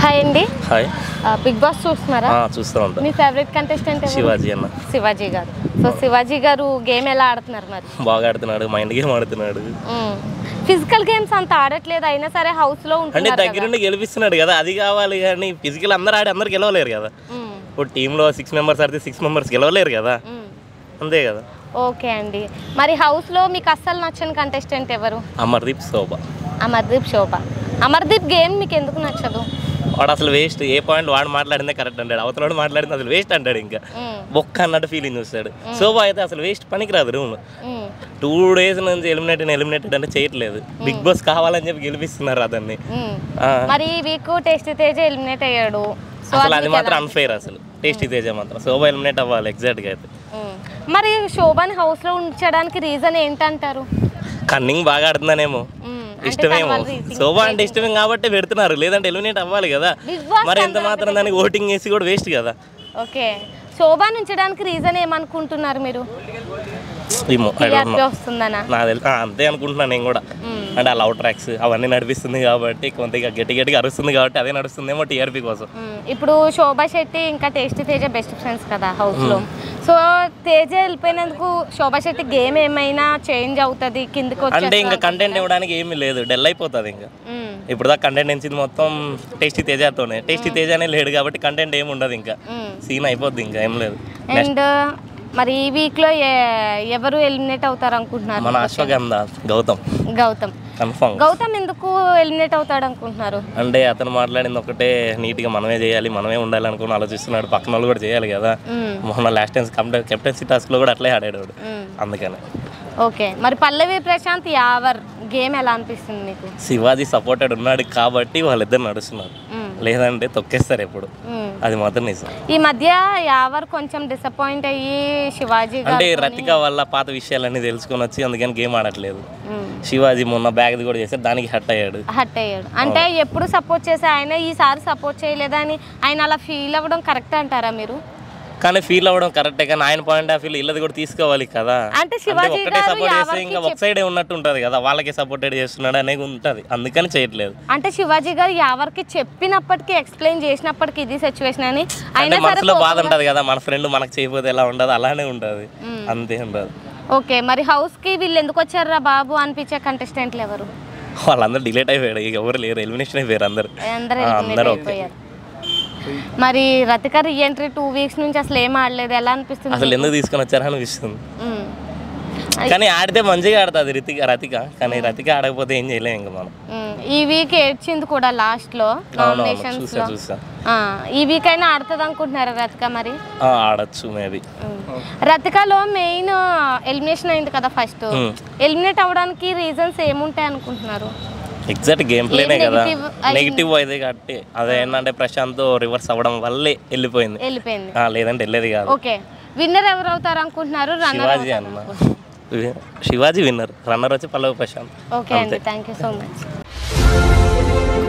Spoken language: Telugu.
హాయ్ అండి హాయ్ బిగ్ బాస్ చూస్తున్నారా ఆ, చూస్తూ ఉంటా మీ ఫేవరెట్ కంటెస్టెంట్ శివాజీ అన్న శివాజీ గారు సో శివాజీ గారు గేమ్ ఎలా ఆడుతున్నారు మరి బాగా ఆడుతున్నాడు మైండ్ గేమ్ ఆడుతున్నాడు ఫిజికల్ గేమ్స్ అంత ఆడట్లేదు అయినా సరే హౌస్ లో అంటే ఉంటున్నారు దగ్గరుండి గెలిపిస్తున్నాడు కదా అది కావాలి కానీ ఫిజికల్ అందరు ఆడి అందరు గెలవలేరు కదా మ్మ్. ఇప్పుడు టీంలో సిక్స్ మెంబర్స్ ఆడితే సిక్స్ మెంబర్స్ గెలవలేరు కదా మ్మ్. అంతే కదా ఓకే అండి మరి హౌస్ లో మీకు అస్సలు నచ్చని కంటెస్టెంట్ ఎవరు అమర్దీప్ శోభ అమర్దీప్ శోభ అమర్దీప్ గేమ్ మీకు ఎందుకు నచ్చదు వాడు అసలు వేస్ట్ ఏ పాయింట్ వాడు మాట్లాడిందే కరెక్ట్ అంటాడు అవతల మాట్లాడింది అసలు వేస్ట్ అంటాడు ఇంకా మ్మ్. బొక్క అన్నట్టు ఫీలింగ్ చూస్తాడు శోభ అయితే అసలు వేస్ట్ పనికిరాదు రూమ్ మ్మ్. టూ డేస్ నుంచి ఎలిమినేటెడ్ ఎలిమినేటెడ్ అంటే చేయట్లేదు బిగ్ బాస్ కావాలని చెప్పి గెలిపిస్తున్నారు అతన్ని మ్మ్. ఆ, మరి ఈ వీక్ టేస్ట్ తేజ ఎలిమినేట్ అయ్యాడు సో అసలు అది మాత్రం అన్ఫెయిర్ అసలు టేస్టీ తేజ మాత్రం శోభ ఎలిమినేట్ అవ్వాలి ఎగ్జాక్ట్గా అయితే మ్మ్. మరి శోభని హౌస్ లో ఉంచడానికి రీజన్ ఏంటంటారు కన్నింగ్ బాగా ఆడుతుందనేమో మ్మ్. అంటే ఇష్టమేమో తన వల్ల ఈ శోభ అంటే ఇష్టమే కాబట్టి పెడుతున్నారు లేదంటే ఎలిమినేట్ అవ్వాలి కదా బిగ్ బాస్ మరి ఎంత మాత్రం దానికి ఓటింగ్ వేసి కూడా వేస్ట్ కదా ఓకే శోభాని ఉంచడానికి రీజన్ ఏమనుకుంటున్నారు మీరు ఏమో I don't టీఆర్పీ know. వస్తుందనా నాకు తెలుసు ఆ, అంతే అనుకుంటున్నాను నేను కూడా అంటే ఆ లవ్ ట్రాక్స్ అవన్నీ నడిపిస్తుంది కాబట్టి కొంత ఇక గట్టి గట్టిగా అరుస్తుంది కాబట్టి అదే నడుస్తుందేమో టీఆర్పీ కోసం మ్మ్. ఇప్పుడు శోభా శెట్టి ఇంకా టేస్టీ తేజ బెస్ట్ ఫ్రెండ్స్ కదా హౌస్ లో సో తేజ వెళ్ళిపోయినందుకు శోభా శెట్టి గేమ్ ఏమైనా చేంజ్ అవుతుంది కిందకి అంటే ఇంకా వచ్చి కంటెంట్ ఇవ్వడానికి ఏమీ లేదు డెల్ అయిపోతుంది ఇంకా ఇప్పుడు దాకా కంటెంట్ ఎంచింది మొత్తం టేస్టీ తేజతోనే టేస్టీ తేజనే లేడు కాబట్టి కంటెంట్ ఏమి ఉండదు ఇంకా సీన్ అయిపోద్ది ఇంకా ఏం లేదు అండ్ మరి ఈ వీక్ లో ఏ- ఎవరు ఎలిమినేట్ అవుతారు అనుకుంటున్నారు మన అశ్వగంధ గౌతమ్ గౌతమ్ కన్ఫర్మ్ గౌతమ్ ఎందుకు ఎలిమినేట్ అవుతాడు అనుకుంటున్నారు అంటే అతను మాట్లాడింది ఒకటే నీట్గా మనమే చేయాలి మనమే ఉండాలి అనుకుని ఆలోచిస్తున్నాడు పక్కన వాళ్ళు కూడా చేయాలి కదా మ్మ్. మొన్న లాస్ట్ టైం కెప్టెన్సీ టాస్క్లో కూడా అట్లే ఆడాడు వాడు. మ్మ్. అందుకని ఓకే మరి పల్లవి ప్రశాంత్ యావర్ గేమ్ ఎలా అనిపిస్తుంది మీకు శివాజీ సపోర్టెడ్ ఉన్నాడు కాబట్టి వాళ్ళిద్దరు నడుస్తున్నారు మ్మ్. లేదంటే తొక్కేస్తారు ఎప్పుడు మ్మ్. అది మాత్రం నిజం ఈ మధ్య యావర్ కొంచెం డిసప్పాయింట్ అయ్యి శివాజీ అంటే గారు రతిక వల్ల పాత విషయాలన్నీ తెలుసుకొని వచ్చి అందుకని గేమ్ ఆడట్లేదు మ్మ్. శివాజీ మొన్న బ్యాగ్ కూడా చేశారు దానికి హట్ అయ్యాడు హట్ అయ్యాడు అంటే ఎప్పుడు సపోర్ట్ చేసే ఆయన ఈసారి సపోర్ట్ చేయలేదని ఆయన అలా ఫీల్ అవ్వడం కరెక్ట్ అంటారా మీరు కానీ ఫీల్ అవ్వడం కరెక్టే కానీ ఆయన పాయింట్ ఆఫ్ వ్యూ ఇల్లది కూడా తీసుకోవాలి కదా అంటే అంటే శివాజీ ఒక్కటే గారు సపోర్ట్ చేస్తే యావర్కి ఇంకా ఒక సైడే ఉన్నట్టు ఉంటుంది కదా వాళ్ళకే సపోర్టెడ్ చేస్తున్నాడు అనేది ఉంటుంది అందుకని చేయట్లేదు అంటే శివాజీ గారు యావర్కి చెప్పినప్పటికీ ఎక్స్ప్లెయిన్ చేసినప్పటికీ ఇది సిచ్యువేషన్ అని అంటే అయినా సరే మనసులో బాధ ఉంటుంది కదా మన ఫ్రెండ్ మనకు చేయకపోతే ఎలా ఉండదు అలానే ఉంటుంది మ్మ్. అంతే ఉండదు ఓకే మరి హౌస్ కి వీళ్ళు ఎందుకు వచ్చారా బాబు అనిపించే కంటెస్టెంట్లు ఎవరు వాళ్ళందరూ డిలేట్ అయిపోయాడు ఇక ఎవరు లేరు ఎలిమినేషన్ అయిపోయారు అందరు అందరూ ఆ, eliminate అందరూ ఓకే అయిపోయారు మరి రతిక రీఎంట్రీ టూ వీక్స్ నుంచి అసలు ఏం ఆడలేదు ఎలా అనిపిస్తుంది అసలు ఎందుకు తీసుకొని వచ్చారో అనిపిస్తుంది మ్మ్. కానీ ఆడితే మంచిగా ఆడుతుంది రితిక రతిక కానీ రతిక ఆడకపోతే ఏం చేయలేము ఇంకా మనం మ్మ్. ఈ వీక్ ఏడ్చింది కూడా లాస్ట్ లో అవునవును నామినేషన్స్ చూసా లో చూసా ఆ, ఈ వీక్ అయినా ఆడుతుంది అనుకుంటున్నారా రతిక మరి ఆ, ఆడొచ్చు మేబీ మ్మ్. రతికలో మెయిన్ ఎలిమినేషన్ అయింది కదా ఫస్ట్ మ్మ్. ఎలిమినేట్ అవ్వడానికి రీజన్స్ ఏముంటాయి అనుకుంటున్నారు ఎగ్జాక్ట్ గేమ్ ప్లేనే ఏం కదా negative అయింది? నెగిటివ్ అయితే కాబట్టి అదే ఏంటంటే ప్రశాంత్ రివర్స్ అవ్వడం వల్లే వెళ్ళిపోయింది వెళ్ళిపోయింది ఆ, లేదంటే వెళ్ళేది కాదు ఓకే విన్నర్ ఎవరు అవుతారు అనుకుంటున్నారు రన్నర్ శివాజీ అన్న శివాజీ విన్నర్ రన్నర్ వచ్చి పల్లవి ప్రశాంత్ ఓకే అండి థ్యాంక్ యూ సో మచ్